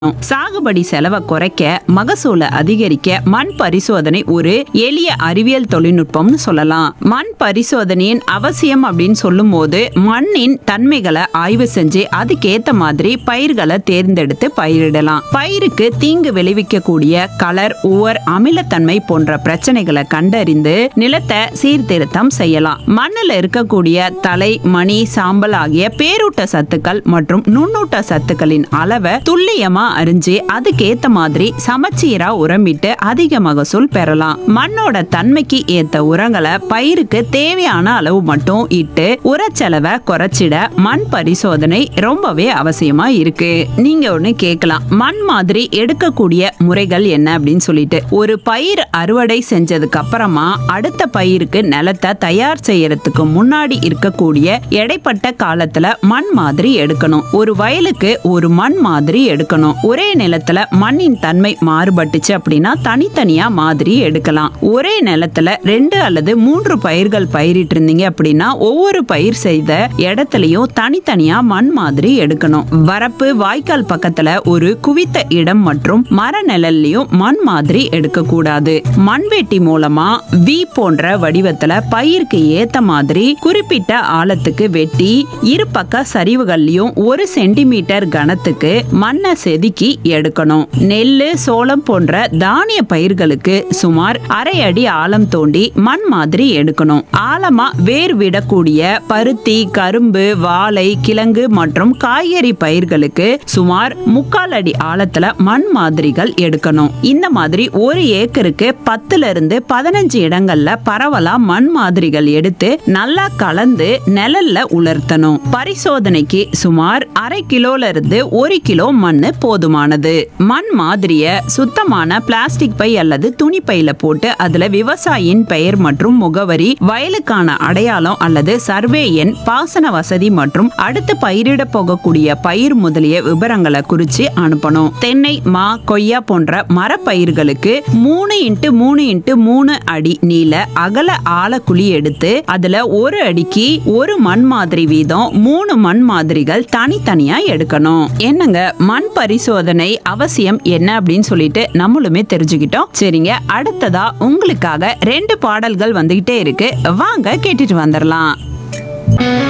சாகுபடி செலவை குறைக்க மகசூலை அதிகரிக்க மண் பரிசோதனை ஒரு எளிய அறிவியல் தொழில்நுட்பம்னு சொல்லலாம் மண் பரிசோதனையின் அவசியம் அப்படின்னு சொல்லும்போது மண்ணின் தன்மைகளை ஆய்வு செஞ்சு அதுக்கேத்த மாதிரி பயிர்களை தேர்ந்தெடுத்து பயிரிடலாம் பயிருக்கு தீங்கு விளைவிக்கக்கூடிய கலர் உவர் அமிலத்தன்மை போன்ற பிரச்சனைகளை கண்டறிந்து நிலத்தை சீர்திருத்தம் செய்யலாம் மண்ணுல இருக்கக்கூடிய தலை மணி சாம்பல் ஆகிய பேரூட்ட சத்துக்கள் மற்றும் நுண்ணூட்ட சத்துக்களின் அளவை துல்லியமா அறிஞ்சு அதுக்கேத்த மாதிரி சமச்சீரா உரமிட்டு அதிக மகசூல் பெறலாம் மண்ணோட தன்மைக்கு ஏத்த உரங்களை பயிருக்கு தேவையான அளவு மட்டும் இட்டு உரச்செலவை குறைச்சிட மண் பரிசோதனை ரொம்பவே அவசியமா இருக்கு நீங்க ஒண்ணு கேட்கலாம் மண் மாதிரி எடுக்கக்கூடிய முறைகள் என்ன அப்படின்னு சொல்லிட்டு ஒரு பயிர் அறுவடை செஞ்சதுக்கு அப்புறமா அடுத்த பயிருக்கு நிலத்தை தயார் செய்யறதுக்கு முன்னாடி இருக்கக்கூடிய எடைப்பட்ட காலத்துல மண் மாதிரி எடுக்கணும் ஒரு வயலுக்கு ஒரு மண் மாதிரி எடுக்கணும் ஒரே நிலத்துல மண்ணின் தன்மை மாறுபட்டுச்சு அப்படின்னா தனித்தனியா மாதிரி எடுக்கலாம் ஒரே நிலத்துல ரெண்டு அல்லது மூன்று பயிர்கள் பயிரிட்டு இருந்தீங்க அப்படின்னா ஒவ்வொரு பயிர் செய்த இடத்துலயும் தனித்தனியா மண் மாதிரி எடுக்கணும் வரப்பு வாய்க்கால் பக்கத்துல ஒரு குவித்த இடம் மற்றும் மர நிழல்லையும் மண் மாதிரி எடுக்க கூடாது மண்வெட்டி மூலமா வி போன்ற வடிவத்துல பயிருக்கு ஏத்த மாதிரி குறிப்பிட்ட ஆழத்துக்கு வெட்டி இரு பக்க சரிவுகள்லயும் ஒரு சென்டிமீட்டர் கனத்துக்கு மண்ணை செதுக்கி எடுக்கணும் நெல்லு சோளம் போன்ற தானிய பயிர்களுக்கு சுமார் அரை அடி ஆழம் தோண்டி மண் மாதிரி எடுக்கணும் ஆழமா வேர் விடக்கூடிய பருத்தி கரும்பு வாழை கிழங்கு மற்றும் காய்கறி பயிர்களுக்கு சுமார் முக்கால் அடி ஆழத்துல மண் மாதிரிகள் எடுக்கணும் இந்த மாதிரி ஒரு ஏக்கருக்கு பத்துல இருந்து பதினஞ்சு இடங்கள்ல பரவலா மண் மாதிரிகள் எடுத்து நல்லா கலந்து நிழல்ல உலர்த்தணும் பரிசோதனைக்கு சுமார் அரை கிலோல இருந்து ஒரு கிலோ மண்ணு போதுமானது மண் மாதிரிய சுத்தமான பிளாஸ்டிக் பை அல்லது துணி பையில போட்டு அதுல விவசாயியின் பெயர் மற்றும் முகவரி வயலுக்கான அடையாளம் அல்லது சர்வே எண் பாசன வசதி மற்றும் அடுத்து பயிரிட போகக்கூடிய பயிர் முதலிய விவரங்களை குறிச்சு அனுப்பணும் தென்னை மா கொய்யா போன்ற மரப்பயிர்களுக்கு மூணு இன்ட்டு மூணு இன்ட்டு மூணு அடி நீள அகல ஆழக்குழி எடுத்து அதுல ஒரு அடிக்கு ஒரு மண் மாதிரி வீதம் மூணு மண் மாதிரிகள் தனித்தனியா எடுக்கணும் என்னங்க மண் பரிசோதனை அவசியம் என்ன அப்படின்னு சொல்லிட்டு நம்மளுமே தெரிஞ்சுக்கிட்டோம் சரிங்க அடுத்ததா உங்களுக்காக ரெண்டு பாடல்கள் வந்துகிட்டே இருக்கு வாங்க கேட்டுட்டு வந்துடலாம்